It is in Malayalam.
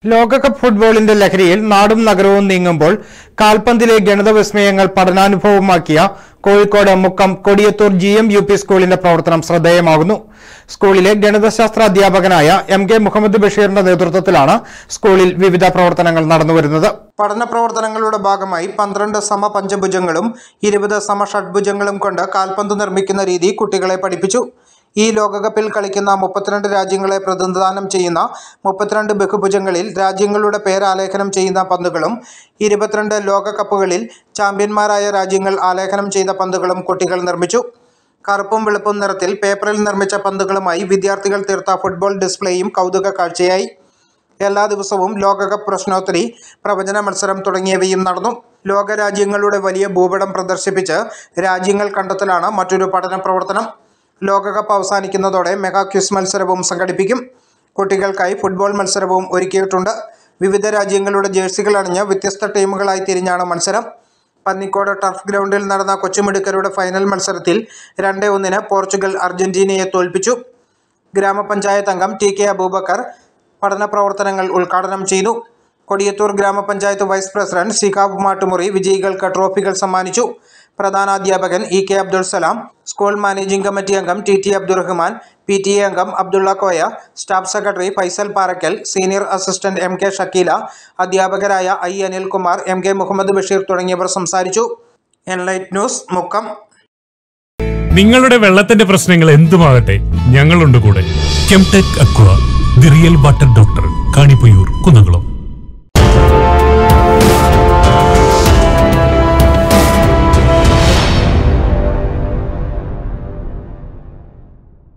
ലോകകപ്പ് ഫുട്ബോളിന്റെ ലഹരിയിൽ നാടും നഗരവും നീങ്ങുമ്പോൾ കാൽപന്തിലെ ഗണിത വിസ്മയങ്ങൾ പഠനാനുഭവമാക്കിയ Kozhikode Mukkam Kodiyathur G M U P സ്കൂളിന്റെ പ്രവർത്തനം ശ്രദ്ധേയമാകുന്നു സ്കൂളിലെ ഗണിതശാസ്ത്ര അധ്യാപകനായ എം കെ മുഹമ്മദ് ബഷീറിന്റെ നേതൃത്വത്തിലാണ് സ്കൂളിൽ വിവിധ പ്രവർത്തനങ്ങൾ നടന്നുവരുന്നത് പഠന പ്രവർത്തനങ്ങളുടെ ഭാഗമായി പന്ത്രണ്ട് സമ പഞ്ചഭുജങ്ങളും ഇരുപത് സമ ഷഡ്ഭുജങ്ങളും കൊണ്ട് കാൽപന്ത് നിർമ്മിക്കുന്ന രീതി കുട്ടികളെ പഠിപ്പിച്ചു ഈ ലോകകപ്പിൽ കളിക്കുന്ന മുപ്പത്തിരണ്ട് രാജ്യങ്ങളെ പ്രതിനിധാനം ചെയ്യുന്ന മുപ്പത്തിരണ്ട് ബഹുഭുജങ്ങളിൽ രാജ്യങ്ങളുടെ പേരാലേഖനം ചെയ്യുന്ന പന്തുകളും ഇരുപത്തിരണ്ട് ലോകകപ്പുകളിൽ ചാമ്പ്യന്മാരായ രാജ്യങ്ങൾ ആലേഖനം ചെയ്ത പന്തുകളും കുട്ടികൾ നിർമ്മിച്ചു കറുപ്പും വെളുപ്പും നിറത്തിൽ പേപ്പറിൽ നിർമ്മിച്ച പന്തുകളുമായി വിദ്യാർത്ഥികൾ തീർത്ത ഫുട്ബോൾ ഡിസ്പ്ലേയും കൗതുക കാഴ്ചയായി എല്ലാ ദിവസവും ലോകകപ്പ് പ്രശ്നോത്തരി പ്രവചന മത്സരം തുടങ്ങിയവയും നടന്നു ലോകരാജ്യങ്ങളുടെ വലിയ ഭൂപടം പ്രദർശിപ്പിച്ച് രാജ്യങ്ങൾ കണ്ടെത്തലാണ് മറ്റൊരു പഠന പ്രവർത്തനം ലോകകപ്പ് അവസാനിക്കുന്നതോടെ മെഗാ ക്വിസ് മത്സരവും സംഘടിപ്പിക്കും കുട്ടികൾക്കായി ഫുട്ബോൾ മത്സരവും ഒരുക്കിയിട്ടുണ്ട് വിവിധ രാജ്യങ്ങളുടെ ജേഴ്സികൾ അണിഞ്ഞ് വ്യത്യസ്ത ടീമുകളായി തിരിഞ്ഞാണ് മത്സരം പന്നിക്കോട് ടർഫ് ഗ്രൗണ്ടിൽ നടന്ന കൊച്ചുമിടുക്കരുടെ ഫൈനൽ മത്സരത്തിൽ രണ്ട് ഒന്നിന് പോർച്ചുഗൽ അർജന്റീനയെ തോൽപ്പിച്ചു ഗ്രാമപഞ്ചായത്ത് അംഗം ടി കെ അബൂബക്കർ പഠന പ്രവർത്തനങ്ങൾ ഉദ്ഘാടനം ചെയ്തു കൊടിയത്തൂർ ഗ്രാമപഞ്ചായത്ത് വൈസ് പ്രസിഡന്റ് സിഹാബ് മാട്ടുമുറി വിജയികൾക്ക് ട്രോഫികൾ സമ്മാനിച്ചു പ്രധാനാധ്യാപകൻ E K Abdul Salam school managing committee അംഗം T T Abdurahman P T A അംഗം Abdulla Koya staff secretary Faisal Parakkal senior assistant M K Shakeela അധ്യാപകരായ I Anilkumar M K Muhammad Basheer തുടങ്ങിയവർ സംസാരിച്ചു എൻലൈറ്റ് ന്യൂസ് മുക്കം നിങ്ങളുടെ വെള്ളത്തിന്റെ പ്രശ്നങ്ങൾ എന്തുമാകട്ടെ ഞങ്ങളുണ്ട് കൂടെ Chemtech aqua the real water doctor Kanipayyur Kunnamkulam